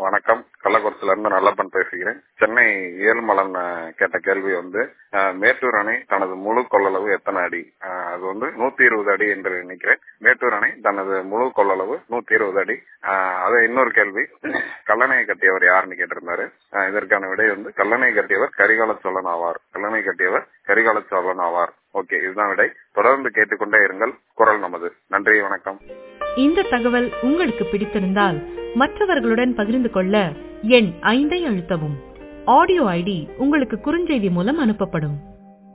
வணக்கம் கள்ளக்குறிச்சில இருந்து நல்லப்பன் பேசுகிறேன் சென்னை ஏழுமலன் அஹ், கேட்ட கேள்வி வந்து அஹ், மேட்டூர் அணை தனது முழு கொள்ளளவு எத்தனை அடி அஹ், அது வந்து நூத்தி இருபது அடி என்று நினைக்கிறேன் மேட்டூர் அணை தனது முழு கொள்ளளவு நூத்தி இருபது அடி அஹ், அது இன்னொரு கேள்வி கல்லணையை கட்டியவர் யாருன்னு கேட்டிருந்தாரு அஹ், இதற்கான விடை வந்து கல்லணை கட்டியவர் கரிகால சோழன் ஆவார் கல்லணை கட்டியவர் கரிகால சோழன் ஆவார் ஓகே இதுதான் விடை தொடர்ந்து கேட்டுக்கொண்டே இருங்கள் குரல் நமது நன்றி வணக்கம் இந்த தகவல் உங்களுக்கு பிடித்திருந்தால் மற்றவர்களுடன் பகிர்ந்து கொள்ள எண் ஐந்தை அழுத்தவும் ஆடியோ ஐடி உங்களுக்கு குறுஞ்செய்தி மூலம் அனுப்பப்படும்